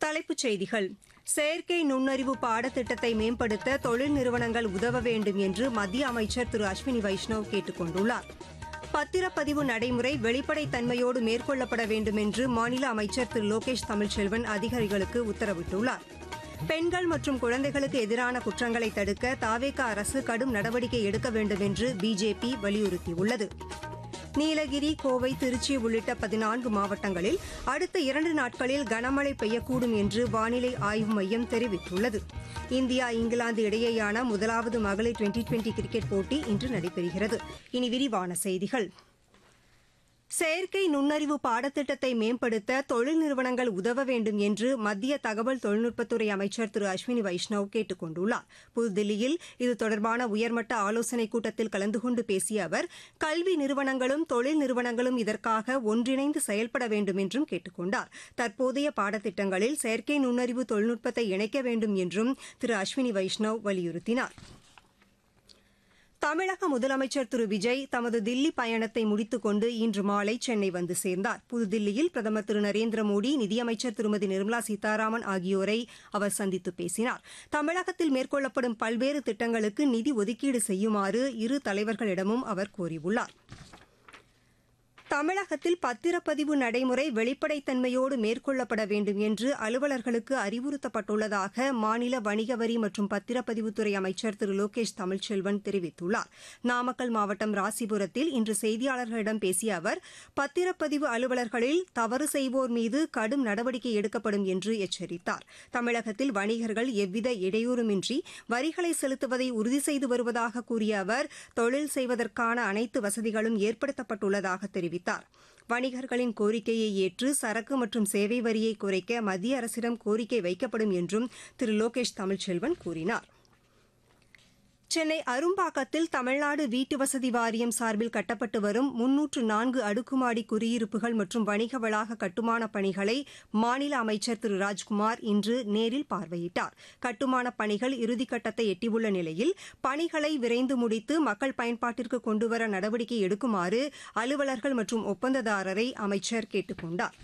தலைப்புச் செய்திகள் செயற்கை நுண்ணறிவு பாடத்திட்டத்தை மேம்படுத்த தொழில் நிறுவனங்கள் உதவ வேண்டும் என்று மத்திய அமைச்சர் திரு அஸ்வினி வைஷ்ணவ் கேட்டுக் கொண்டுள்ளார் பத்திரப்பதிவு நடைமுறை வெளிப்படைத்தன்மையோடு மேற்கொள்ளப்பட வேண்டும் என்று மாநில அமைச்சர் திரு லோகேஷ் தமிழ்ச்செல்வன் அதிகாரிகளுக்கு உத்தரவிட்டுள்ளார் பெண்கள் மற்றும் குழந்தைகளுக்கு எதிரான குற்றங்களை தடுக்க தாவேக அரசு கடும் நடவடிக்கை எடுக்க வேண்டும் என்று பிஜேபி வலியுறுத்தியுள்ளது நீலகிரி கோவை திருச்சி உள்ளிட்ட பதினான்கு மாவட்டங்களில் அடுத்த இரண்டு நாட்களில் கனமழை பெய்யக்கூடும் என்று வானிலை ஆய்வு மையம் தெரிவித்துள்ளது இந்தியா இங்கிலாந்து இடையேயான முதலாவது மகளிர் டுவெண்டி டுவெண்டி கிரிக்கெட் போட்டி இன்று நடைபெறுகிறது இனி விரிவான செய்திகள் செயற்கை நுண்ணறிவு பாடத்திட்டத்தை மேம்படுத்த தொழில் நிறுவனங்கள் உதவ வேண்டும் என்று மத்திய தகவல் தொழில்நுட்பத்துறை அமைச்சர் திரு அஸ்வினி வைஷ்ணவ் கேட்டுக் கொண்டுள்ளார் புதுதில்லியில் இது தொடர்பான உயர்மட்ட ஆலோசனைக் கூட்டத்தில் கலந்து கொண்டு பேசிய அவர் கல்வி நிறுவனங்களும் தொழில் நிறுவனங்களும் இதற்காக ஒன்றிணைந்து செயல்பட வேண்டும் என்றும் கேட்டுக் கொண்டார் தற்போதைய பாடத்திட்டங்களில் செயற்கை நுண்ணறிவு தொழில்நுட்பத்தை இணைக்க வேண்டும் என்றும் திரு அஸ்வினி வைஷ்ணவ் வலியுறுத்தினார் தமிழக முதலமைச்சர் திரு விஜய் தமது தில்லி பயணத்தை முடித்துக் கொண்டு இன்று மாலை சென்னை வந்து சேர்ந்தார் புதுதில்லியில் பிரதமர் திரு நரேந்திர மோடி நிதியமைச்சர் திருமதி நிர்மலா சீதாராமன் ஆகியோரை அவர் சந்தித்து பேசினார் தமிழகத்தில் மேற்கொள்ளப்படும் பல்வேறு திட்டங்களுக்கு நிதி ஒதுக்கீடு செய்யுமாறு இரு தலைவர்களிடமும் அவர் கோரியுள்ளார் தமிழகத்தில் பத்திரப்பதிவு நடைமுறை வெளிப்படைத்தன்மையோடு மேற்கொள்ளப்பட வேண்டும் என்று அலுவலர்களுக்கு அறிவுறுத்தப்பட்டுள்ளதாக மாநில வணிக வரி மற்றும் பத்திரப்பதிவுத்துறை அமைச்சர் திரு லோகேஷ் தமிழ்ச்செல்வன் தெரிவித்துள்ளார் நாமக்கல் மாவட்டம் ராசிபுரத்தில் இன்று செய்தியாளர்களிடம் பேசிய அவர் பத்திரப்பதிவு அலுவலர்களில் தவறு செய்வோர் மீது கடும் நடவடிக்கை எடுக்கப்படும் என்று எச்சரித்தார் தமிழகத்தில் வணிகர்கள் எவ்வித இடையூறுமின்றி வரிகளை செலுத்துவதை உறுதி செய்து வருவதாக கூறிய அவர் தொழில் செய்வதற்கான அனைத்து வசதிகளும் ஏற்படுத்தப்பட்டுள்ளதாக தெரிவித்தார் தெரிவித்தார் வணிகர்களின் கோரிக்கையை ஏற்று சரக்கு மற்றும் சேவை வரியை குறைக்க மத்திய அரசிடம் கோரிக்கை வைக்கப்படும் என்றும் திரு லோகேஷ் தமிழ்ச்செல்வன் கூறினார் சென்னை அரும்பாக்கத்தில் தமிழ்நாடு வீட்டு வசதி வாரியம் சார்பில் கட்டப்பட்டு வரும் முன்னூற்று நான்கு அடுக்குமாடி குடியிருப்புகள் மற்றும் வணிக வளாக கட்டுமானப் பணிகளை மாநில அமைச்சர் திரு ராஜ்குமார் இன்று நேரில் பார்வையிட்டார் கட்டுமானப் பணிகள் இறுதிக்கட்டத்தை எட்டியுள்ள நிலையில் பணிகளை விரைந்து முடித்து மக்கள் பயன்பாட்டிற்கு கொண்டுவர நடவடிக்கை எடுக்குமாறு அலுவலர்கள் மற்றும் ஒப்பந்ததாரரை அமைச்சர் கேட்டுக் கொண்டார்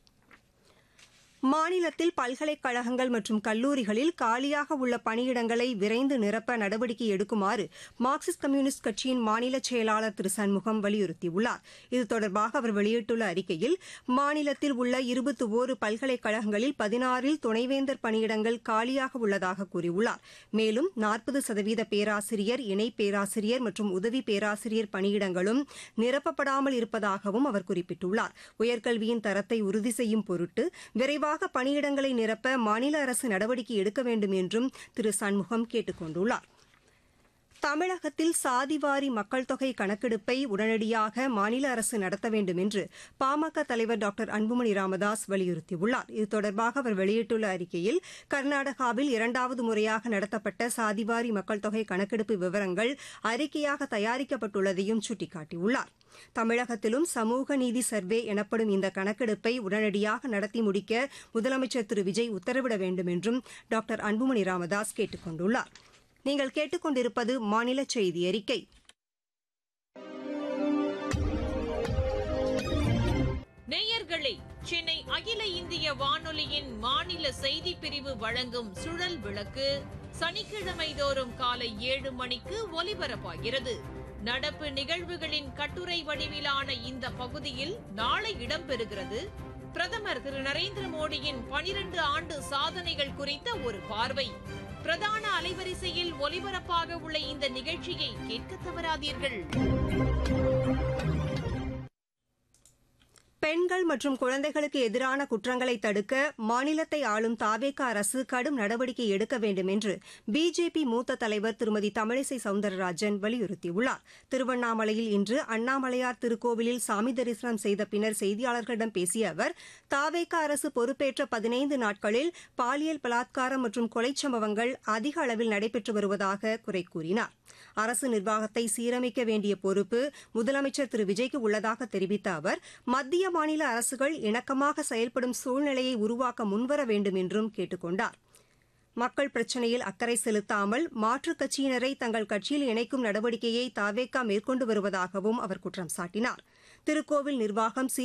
மாநிலத்தில் பல்கலைக்கழகங்கள் மற்றும் கல்லூரிகளில் காலியாக உள்ள பணியிடங்களை விரைந்து நிரப்ப நடவடிக்கை எடுக்குமாறு மார்க்சிஸ்ட் கம்யூனிஸ்ட் கட்சியின் மாநில செயலாளர் திரு சண்முகம் வலியுறுத்தியுள்ளார் இது தொடர்பாக அவர் வெளியிட்டுள்ள அறிக்கையில் மாநிலத்தில் உள்ள இருபத்தி ஓரு பல்கலைக்கழகங்களில் பதினாறில் துணைவேந்தர் பணியிடங்கள் காலியாக உள்ளதாக கூறியுள்ளார் மேலும் நாற்பது சதவீத பேராசிரியர் இணை பேராசிரியர் மற்றும் உதவி பேராசிரியர் பணியிடங்களும் நிரப்பப்படாமல் இருப்பதாகவும் அவர் குறிப்பிட்டுள்ளார் உயர்கல்வியின் தரத்தை உறுதி செய்யும் பொருட்டு விரைவாக விரைவாக பணியிடங்களை நிரப்ப மாநில அரசு நடவடிக்கை எடுக்க வேண்டும் என்றும் திரு சண்முகம் கேட்டுக் கொண்டுள்ளார் தமிழகத்தில் சாதிவாரி மக்கள் தொகை கணக்கெடுப்பை உடனடியாக மாநில அரசு நடத்த வேண்டும் என்று பாமக தலைவர் டாக்டர் அன்புமணி ராமதாஸ் வலியுறுத்தியுள்ளார் இது தொடர்பாக அவர் வெளியிட்டுள்ள அறிக்கையில் கர்நாடகாவில் இரண்டாவது முறையாக நடத்தப்பட்ட சாதிவாரி மக்கள் தொகை கணக்கெடுப்பு விவரங்கள் அறிக்கையாக தயாரிக்கப்பட்டுள்ளதையும் சுட்டிக்காட்டியுள்ளார் தமிழகத்திலும் சமூக நீதி சர்வே எனப்படும் இந்த கணக்கெடுப்பை உடனடியாக நடத்தி முடிக்க முதலமைச்சர் திரு விஜய் உத்தரவிட வேண்டும் என்றும் டாக்டர் அன்புமணி ராமதாஸ் கேட்டுக் கொண்டுள்ளார் நீங்கள் கேட்டுக்கொண்டிருப்பது மாநில செய்தி அறிக்கை நேயர்களே சென்னை அகில இந்திய வானொலியின் மாநில செய்தி பிரிவு வழங்கும் சுழல் விளக்கு சனிக்கிழமை தோறும் காலை ஏழு மணிக்கு ஒலிபரப்பாகிறது நடப்பு நிகழ்வுகளின் கட்டுரை வடிவிலான இந்த பகுதியில் நாளை இடம்பெறுகிறது பிரதமர் திரு நரேந்திர மோடியின் பனிரண்டு ஆண்டு சாதனைகள் குறித்த ஒரு பார்வை பிரதான அலைவரிசையில் ஒலிபரப்பாக உள்ள இந்த நிகழ்ச்சியை கேட்க தவறாதீர்கள் பெண்கள் மற்றும் குழந்தைகளுக்கு எதிரான குற்றங்களை தடுக்க மாநிலத்தை ஆளும் தாவேக அரசு கடும் நடவடிக்கை எடுக்க வேண்டும் என்று பிஜேபி மூத்த தலைவர் திருமதி தமிழிசை சவுந்தரராஜன் வலியுறுத்தியுள்ளார் திருவண்ணாமலையில் இன்று அண்ணாமலையார் திருக்கோவிலில் சாமி தரிசனம் செய்த பின்னர் செய்தியாளர்களிடம் பேசிய அவர் தாவேக அரசு பொறுப்பேற்ற பதினைந்து நாட்களில் பாலியல் பலாத்காரம் மற்றும் கொலை சம்பவங்கள் அதிக அளவில் நடைபெற்று வருவதாக குறை கூறினார் அரசு நிர்வாகத்தை சீரமைக்க வேண்டிய பொறுப்பு முதலமைச்சர் திரு விஜய்க்கு உள்ளதாக தெரிவித்த அவர் மத்திய மாநில அரசுகள் இணக்கமாக செயல்படும் சூழ்நிலையை உருவாக்க முன்வர வேண்டும் என்றும் கேட்டுக் கொண்டார் மக்கள் பிரச்சினையில் அக்கறை செலுத்தாமல் மாற்றுக் கட்சியினரை தங்கள் கட்சியில் இணைக்கும் நடவடிக்கையை தாவேக்கா மேற்கொண்டு வருவதாகவும் அவர் குற்றம் சாட்டினார் திருக்கோவில் நிர்வாகம்